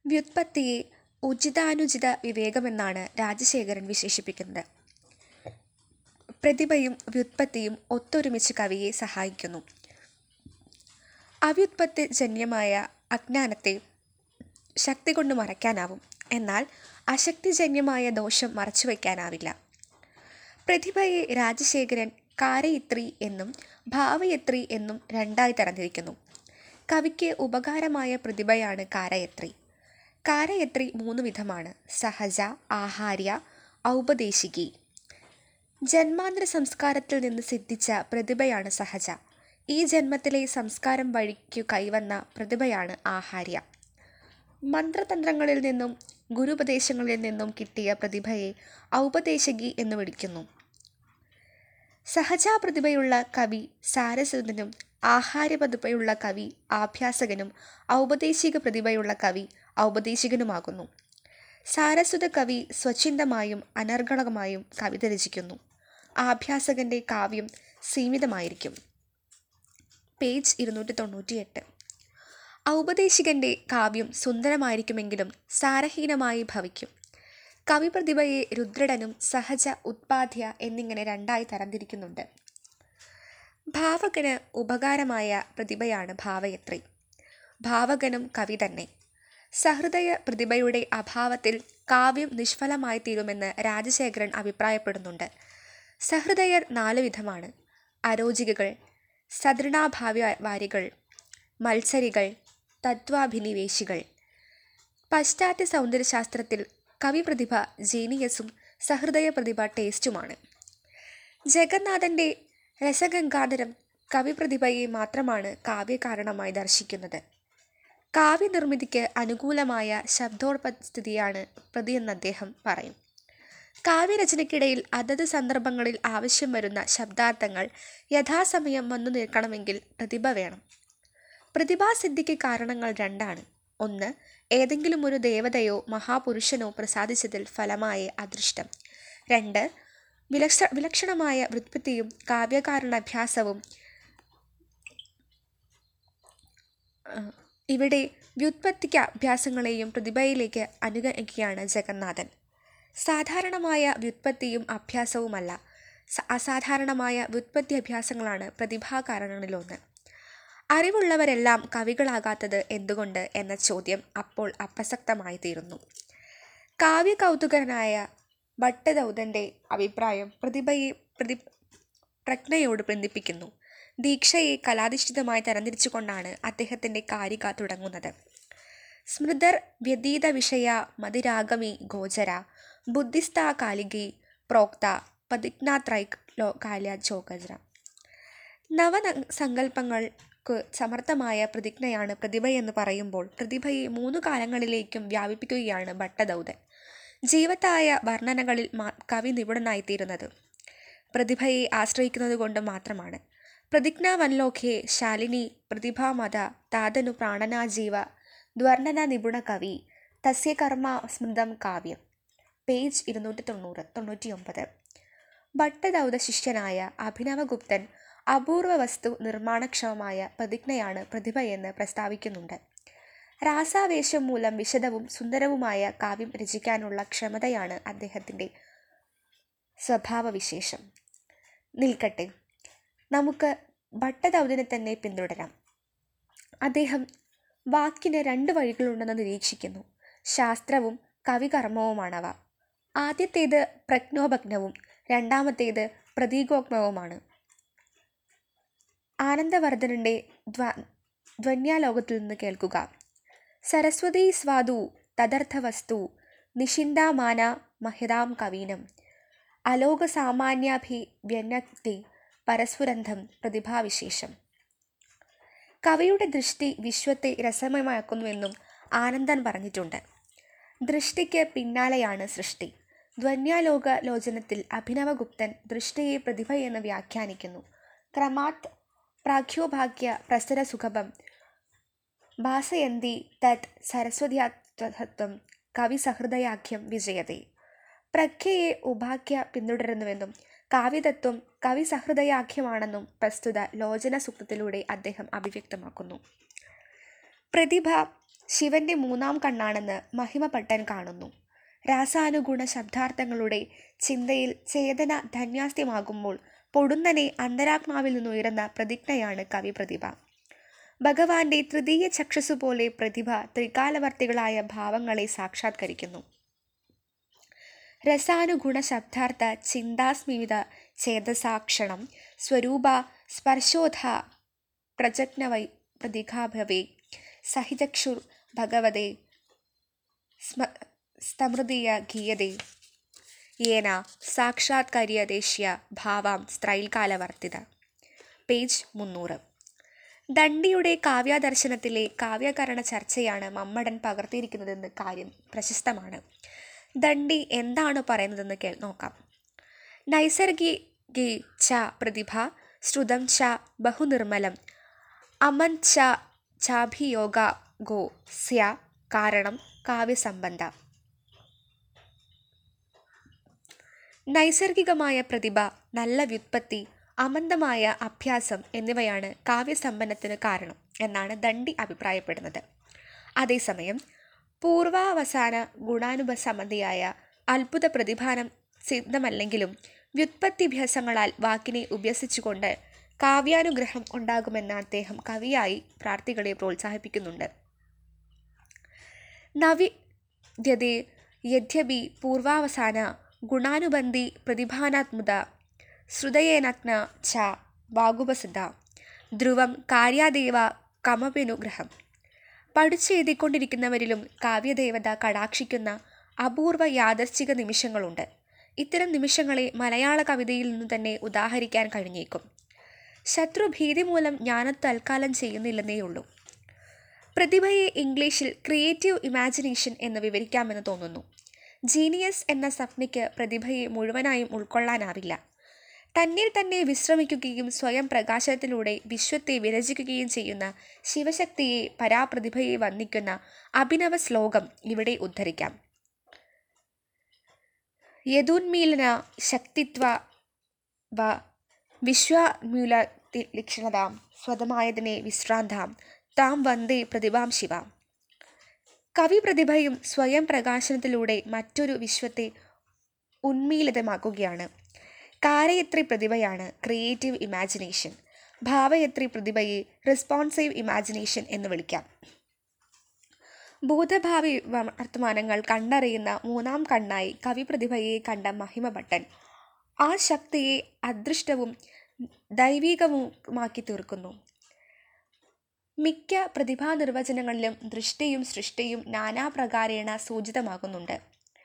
വ്യുത്പത്തിയെ ഉചിതാനുചിത വിവേകമെന്നാണ് രാജശേഖരൻ വിശേഷിപ്പിക്കുന്നത്. പ്രതിഭയും വ്യുത്പത്തിയും ഒത്തൊരുമിച്ച് കവിയെ സഹായിക്കുന്നു. അവ്യുത്പത്തിജന്യമായ അജ്ഞാനത്തെ ശക്തികൊണ്ട് മറയ്ക്കാനാവും. എന്നാൽ അശക്തിജന്യമായ ദോഷം മറച്ചുവയ്ക്കാനാവില്ല. പ്രതിഭയെ രാജശേഖരൻ കാരയിത്രി എന്നും ഭാവയത്രി എന്നും രണ്ടായി തരംതിരിക്കുന്നു. കവിക്ക് ഉപകാരമായ പ്രതിഭയാണ് കാരയത്രി. കാരയത്രി മൂന്നു വിധമാണ്. സഹജ, ആഹാര്യ, ഔപദേശികി. ജന്മാന്തരസംസ്കാരത്തിൽ നിന്ന് സിദ്ധിച്ച പ്രതിഭയാണ് സഹജ. ഈ ജന്മത്തിലെ സംസ്കാരം വഴിക്കു കൈവന്ന പ്രതിഭയാണ് ആഹാര്യ. മന്ത്രതന്ത്രങ്ങളിൽ നിന്നും ഗുരുപദേശങ്ങളിൽ നിന്നും കിട്ടിയ പ്രതിഭയെ ഔപദേശികി എന്നു വിളിക്കുന്നു. സഹജാപ്രതിഭയുള്ള കവി സാരസ്വതനും ആഹാര്യപ്രതിഭയുള്ള കവി ആഭ്യാസകനും ഔപദേശിക പ്രതിഭയുള്ള കവി ഔപദേശികനുമാകുന്നു. സാരസ്വതകവി സ്വച്ഛന്ദമായും അനർഗ്ഗളമായും കവിത രചിക്കുന്നു. ആഭ്യാസകന്റെ കാവ്യം സീമിതമായിരിക്കും. പേജ് ഇരുന്നൂറ്റിതൊണ്ണൂറ്റിയെട്ട്. ഔപദേശികന്റെ കാവ്യം സുന്ദരമായിരിക്കുമെങ്കിലും സാരഹീനമായി ഭവിക്കും. കവിപ്രതിഭയെ രുദ്രടനും സഹജ, ഉത്പാദ്യ എന്നിങ്ങനെ രണ്ടായി തരംതിരിക്കുന്നുണ്ട്. ഭാവകന് ഉപകാരമായ പ്രതിഭയാണ് ഭാവയത്രി. ഭാവകനും കവി തന്നെ. സഹൃദയ പ്രതിഭയുടെ അഭാവത്തിൽ കാവ്യം നിഷ്ഫലമായിത്തീരുമെന്ന് രാജശേഖരൻ അഭിപ്രായപ്പെടുന്നുണ്ട്. സഹൃദയർ നാലു വിധമാണ്. അരോചികകൾ, സദ്ഗുണാഭാവവാരികൾ, മത്സരികൾ, തത്ത്വാഭിനിവേശികൾ. പാശ്ചാത്യസൗന്ദര്യശാസ്ത്രത്തിൽ കവിപ്രതിഭ ജീനിയസും സഹൃദയപ്രതിഭ ടേസ്റ്റുമാണ്. ജഗന്നാഥന്റെ രസഗംഗാധരം കവിപ്രതിഭയെ മാത്രമാണ് കാവ്യകാരണമായി ദർശിക്കുന്നത്. കാവ്യനിർമ്മിതിക്ക് അനുകൂലമായ ശബ്ദോപസ്ഥിതിയാണ് പ്രതിയെന്നദ്ദേഹം പറയും. കാവ്യരചനയ്ക്കിടയിൽ അതത് സന്ദർഭങ്ങളിൽ ആവശ്യം വരുന്ന ശബ്ദാർത്ഥങ്ങൾ യഥാസമയം വന്നുനിൽക്കണമെങ്കിൽ പ്രതിഭ വേണം. പ്രതിഭാസിദ്ധിക്ക് കാരണങ്ങൾ രണ്ടാണ്. ഒന്ന് ഏതെങ്കിലുമൊരു ദേവതയോ മഹാപുരുഷനോ പ്രസാദിച്ചതിൽ ഫലമായ അദൃഷ്ടം. രണ്ട് വിലക്ഷണമായ വ്യുത്പത്തിയും കാവ്യകാരനാഭ്യാസവും. ഇവിടെ വ്യുത്പത്തിക്കാഭ്യാസങ്ങളെയും പ്രതിഭയിലേക്ക് അനുഗണിക്കുകയാണ് ജഗന്നാഥൻ. സാധാരണമായ വ്യുത്പത്തിയും അഭ്യാസവുമല്ല, അസാധാരണമായ വ്യുത്പത്യഭ്യാസങ്ങളാണ് പ്രതിഭാകാരണങ്ങളിലൊന്ന്. അറിവുള്ളവരെല്ലാം കവികളാകാത്തത് എന്തുകൊണ്ട് എന്ന ചോദ്യം അപ്പോൾ അപ്രസക്തമായിത്തീരുന്നു. കാവ്യകൗതുകനായ ഭട്ടധൗതന്റെ അഭിപ്രായം പ്രതിഭയെ പ്രജ്ഞയോട് ബന്ധിപ്പിക്കുന്നു. ദീക്ഷയെ കലാധിഷ്ഠിതമായി തരംതിരിച്ചുകൊണ്ടാണ് അദ്ദേഹത്തിന്റെ കാരിക തുടങ്ങുന്നത്. സ്മൃതർ വ്യതീതവിഷയാ മതിരാഗമീ ഗോചരാ ബുദ്ധിസ്ഥാ കാലികീ പ്രോക്താ പ്രതിജ്ഞാത്രൈലോക്യാചോരഗാ. നവസങ്കല്പങ്ങൾക്കു സമർത്ഥമായ പ്രതിജ്ഞയാണ് പ്രതിഭയെന്ന് പറയുമ്പോൾ പ്രതിഭയെ മൂന്നു കാലങ്ങളിലേക്കും വ്യാപിപ്പിക്കുകയാണ് ഭട്ടധൗതൻ. ജീവത്തായ വർണനകളിൽ കവി നിപുണനായിത്തീരുന്നത് പ്രതിഭയെ ആശ്രയിക്കുന്നതുകൊണ്ട് മാത്രമാണ്. പ്രതിജ്ഞാവലോകേ ശാലിനീ പ്രതിഭാ മതാ താദനു പ്രാണനാ ജീവ ദ്വർണനനിപുണകവി തസ്യ കർമ്മാ സ്മൃതം കാവ്യം. പേജ് ഇരുന്നൂറ്റിതൊണ്ണൂറ്റിയൊമ്പത്. ഭട്ടധൗതശിഷ്യനായ അഭിനവഗുപ്തൻ അപൂർവവസ്തു നിർമ്മാണക്ഷമമായ പ്രതിജ്ഞയാണ് പ്രതിഭയെന്ന് പ്രസ്താവിക്കുന്നുണ്ട്. രാസാവേശം മൂലം വിശദവും സുന്ദരവുമായ കാവ്യം രചിക്കാനുള്ള ക്ഷമതയാണ് അദ്ദേഹത്തിന്റെ സ്വഭാവവിശേഷം. നിൽക്കട്ടെ, നമുക്ക് ഭട്ടധൗതനെത്തന്നെ പിന്തുടരാം. അദ്ദേഹം വാക്കിന് രണ്ട് വഴികളുണ്ടെന്ന് നിരീക്ഷിക്കുന്നു. ശാസ്ത്രവും കവികർമ്മവുമാണവ. ആദ്യത്തേത് പ്രജ്ഞോപജ്ഞവും രണ്ടാമത്തേത് പ്രതീകോപമവുമാണ്. ആനന്ദവർദ്ധനന്റെ ധ്വന്യാലോകത്തിൽനിന്ന് കേൾക്കുക. സരസ്വതീ സ്വാദു തദർത്ഥവസ്തു നിഷിന്ദാമാനാ മഹതാം കവീനാം അലോകസാമാന്യാഭിവ്യഞ്ജയതി പരസ്ഫുരന്തം പ്രതിഭാവിശേഷം. കവിയുടെ ദൃഷ്ടി വിശ്വത്തെ രസമയമാക്കുന്നുവെന്നും ആനന്ദൻ പറഞ്ഞിട്ടുണ്ട്. ദൃഷ്ടിക്ക് പിന്നാലെയാണ് സൃഷ്ടി. ധ്വന്യാലോകലോചനത്തിൽ അഭിനവഗുപ്തൻ ദൃഷ്ടിയെ പ്രതിഭയെന്ന് വ്യാഖ്യാനിക്കുന്നു. ക്രമാത് പ്രാഗ്യോപാഖ്യ പ്രസരസുഖം ഭാസയന്തി തത് സരസ്വത്യാത്മതത്ത്വം കവിസഹൃദയാഖ്യം വിജയതേ. പ്രജ്ഞയെ ഉപാഖ്യ പിന്തുടരുന്നുവെന്നും കാവ്യതത്ത്വം കവിസഹൃദയാഖ്യമാണെന്നും പ്രസ്തുത ലോചനസൂക്തത്തിലൂടെ അദ്ദേഹം അഭിവ്യക്തമാക്കുന്നു. പ്രതിഭ ശിവന്റെ മൂന്നാം കണ്ണാണെന്ന് മഹിമപട്ടൻ കാണുന്നു രാസാനുഗുണ ശബ്ദാർത്ഥങ്ങളുടെ ചിന്തയിൽ ചേതന ധന്യാസ്ത്യമാകുമ്പോൾ പൊടുന്നനെ അന്തരാത്മാവിൽ നിന്നുയരുന്ന പ്രതിജ്ഞയാണ് കവി പ്രതിഭ ഭഗവാന്റെ തൃതീയ ചക്ഷസ് പോലെ പ്രതിഭ ത്രികാലവർത്തികളായ ഭാവങ്ങളെ സാക്ഷാത്കരിക്കുന്നു രസാനുഗുണ ശബ്ദാർത്ഥ ചിന്താസ്മിത ചേതസാക്ഷണം സ്വരൂപ സ്പർശോധ പ്രജജ്ഞവൈ പ്രതിഘാഭവേ സഹിചക്ഷുർ ഭഗവതേ സ്മ സ്തമൃതീയ ഗീയതേ യേന സാക്ഷാത്കരിയദേശ്യ ഭാവാം സ്ത്രൈൽകാലവർത്തിത പേജ് മുന്നൂറ് ദണ്ഡിയുടെ കാവ്യദർശനത്തിലെ കാവ്യകരണ ചർച്ചയാണ് മമ്മടൻ പകർത്തിയിരിക്കുന്നതെന്ന് കാര്യം പ്രശസ്തമാണ് ദണ്ഡി എന്താണ് പറയുന്നതെന്ന് കേൾ നോക്കാം നൈസർഗികി ച പ്രതിഭ ശ്രുതം ച ബഹുനിർമ്മലം അമൻ ച ചാഭിയോഗ ഗോ സ്യ കാരണം കാവ്യസംബന്ധ നൈസർഗികമായ പ്രതിഭ നല്ല വ്യുത്പത്തി അമന്തമായ അഭ്യാസം എന്നിവയാണ് കാവ്യസമ്പന്നത്തിന് കാരണം എന്നാണ് ദണ്ഡി അഭിപ്രായപ്പെടുന്നത് അതേസമയം പൂർവാവസാന ഗുണാനുബസംബന്ധിയായ അത്ഭുത പ്രതിഭാനം സിദ്ധമല്ലെങ്കിലും വ്യുത്പത്തിഭ്യാസങ്ങളാൽ വാക്കിനെ ഉഭ്യസിച്ചുകൊണ്ട് കാവ്യാനുഗ്രഹം ഉണ്ടാകുമെന്ന് അദ്ദേഹം കവിയായി പ്രാർത്ഥികളെ പ്രോത്സാഹിപ്പിക്കുന്നുണ്ട് നവിദ്യതേ യദ്യപി പൂർവാവസാന ഗുണാനുബന്ധി പ്രതിഭാനാത്മത ശ്രുതയേനഗ്ന ച വാഗുപസിദ്ധ ധ്രുവം കാര്യാദേവ കമപിനുഗ്രഹം പഠിച്ചെഴുതിക്കൊണ്ടിരിക്കുന്നവരിലും കാവ്യദേവത കടാക്ഷിക്കുന്ന അപൂർവ യാദർച്ഛിക നിമിഷങ്ങളുണ്ട് ഇത്തരം നിമിഷങ്ങളെ മലയാള കവിതയിൽ നിന്നു തന്നെ ഉദാഹരിക്കാൻ കഴിഞ്ഞേക്കും ശത്രുഭീതി മൂലം ഞാനത് തൽക്കാലം ചെയ്യുന്നില്ലെന്നേ ഉള്ളൂ പ്രതിഭയെ ഇംഗ്ലീഷിൽ ക്രിയേറ്റീവ് ഇമാജിനേഷൻ എന്ന് വിവരിക്കാമെന്ന് തോന്നുന്നു ജീനിയസ് എന്ന സംജ്ഞയ്ക്ക് പ്രതിഭയെ മുഴുവനായും ഉൾക്കൊള്ളാനാവില്ല തന്നിൽ തന്നെ വിശ്രമിക്കുകയും സ്വയം പ്രകാശത്തിലൂടെ വിശ്വത്തെ വിരചിക്കുകയും ചെയ്യുന്ന ശിവശക്തിയെ പരാപ്രതിഭയെ വന്ദിക്കുന്ന അഭിനവ ശ്ലോകം ഇവിടെ ഉദ്ധരിക്കാം യദുന്മീലന ശക്തിത്വ വ വിശ്വമൂല ലക്ഷണതാം സ്വതമായതിനെ വിശ്രാന്താം താം വന്ദേ പ്രതിഭാം ശിവ കവി പ്രതിഭയും സ്വയം പ്രകാശനത്തിലൂടെ മറ്റൊരു വിശ്വത്തെ ഉന്മീലിതമാക്കുകയാണ് കാരയത്രി പ്രതിഭയാണ് ക്രിയേറ്റീവ് ഇമാജിനേഷൻ ഭാവയത്രി പ്രതിഭയെ റെസ്പോൺസീവ് ഇമാജിനേഷൻ എന്ന് വിളിക്കാം ഭൂതഭാവി വർത്തമാനങ്ങൾ കണ്ടറിയുന്ന മൂന്നാം കണ്ണായി കവി പ്രതിഭയെ കണ്ട മഹിമഭട്ടൻ ആ ശക്തിയെ അദൃഷ്ടവും ദൈവികവുമാക്കി തീർക്കുന്നു മിക്ക പ്രതിഭാ നിർവചനങ്ങളിലും ദൃഷ്ടിയും സൃഷ്ടിയും നാനാപ്രകാരേണ സൂചിതമാകുന്നുണ്ട്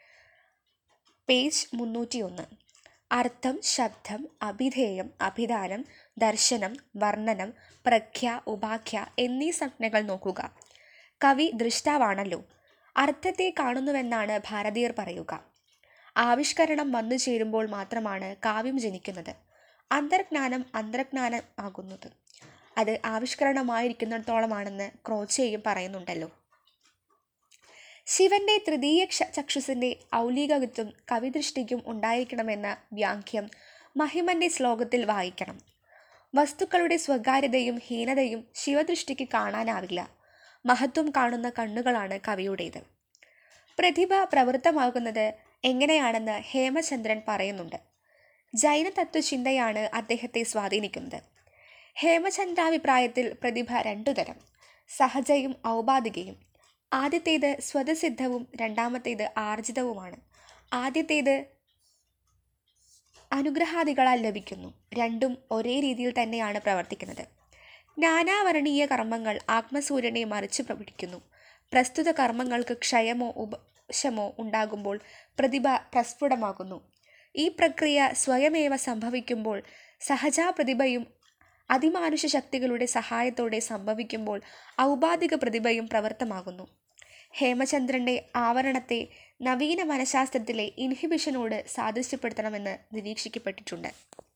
പേജ് മുന്നൂറ്റിയൊന്ന് അർത്ഥം ശബ്ദം അഭിധേയം അഭിധാനം ദർശനം വർണ്ണനം പ്രഖ്യ ഉപാഖ്യ എന്നീ സംജ്ഞകൾ നോക്കുക കവി ദൃഷ്ടാവാണല്ലോ അർത്ഥത്തെ കാണുന്നുവെന്നാണ് ഭാരതീയർ പറയുക ആവിഷ്കരണം വന്നു ചേരുമ്പോൾ മാത്രമാണ് കാവ്യം ജനിക്കുന്നത് അന്തർജ്ഞാനം അന്തർജ്ഞാനം ആകുന്നത് അത് ആവിഷ്കരണമായിരിക്കുന്നിടത്തോളമാണെന്ന് ക്രോച്ചയും പറയുന്നുണ്ടല്ലോ ശിവന്റെ തൃതീയ ചക്ഷുസിന്റെ ഔലികത്വം കവിദൃഷ്ടിക്കും ഉണ്ടായിരിക്കണമെന്ന വ്യാഖ്യം മഹിമന്റെ ശ്ലോകത്തിൽ വായിക്കണം വസ്തുക്കളുടെ സ്വകാര്യതയും ഹീനതയും ശിവദൃഷ്ടിക്ക് കാണാനാവില്ല മഹത്വം കാണുന്ന കണ്ണുകളാണ് കവിയുടേത് പ്രതിഭ പ്രവൃത്തമാകുന്നത് എങ്ങനെയാണെന്ന് ഹേമചന്ദ്രൻ പറയുന്നുണ്ട് ജൈന തത്വചിന്തയാണ് അദ്ദേഹത്തെ സ്വാധീനിക്കുന്നത് ഹേമചന്ദ്രാഭിപ്രായത്തിൽ പ്രതിഭ രണ്ടു തരം സഹജയും ഔപാധികയും ആദ്യത്തേത് സ്വതസിദ്ധവും രണ്ടാമത്തേത് ആർജിതവുമാണ് ആദ്യത്തേത് അനുഗ്രഹാദികളാൽ ലഭിക്കുന്നു രണ്ടും ഒരേ രീതിയിൽ തന്നെയാണ് പ്രവർത്തിക്കുന്നത് നാനാവരണീയ കർമ്മങ്ങൾ ആത്മസൂര്യനെ മറിച്ചു പിടിക്കുന്നു പ്രസ്തുത കർമ്മങ്ങൾക്ക് ക്ഷയമോ ഉപശമോ ഉണ്ടാകുമ്പോൾ പ്രതിഭ പ്രസ്ഫുടമാകുന്നു ഈ പ്രക്രിയ സ്വയമേവ സംഭവിക്കുമ്പോൾ സഹജാ പ്രതിഭയും അതിമാനുഷ ശക്തികളുടെ സഹായത്തോടെ സംഭവിക്കുമ്പോൾ ഔപാധിക പ്രതിഭയും പ്രവർത്തമാകുന്നു ഹേമചന്ദ്രന്റെ ആവരണത്തെ നവീന മനഃശാസ്ത്രത്തിലെ ഇൻഹിബിഷനോട് സാദൃശ്യപ്പെടുത്തണമെന്ന് നിരീക്ഷിക്കപ്പെട്ടിട്ടുണ്ട്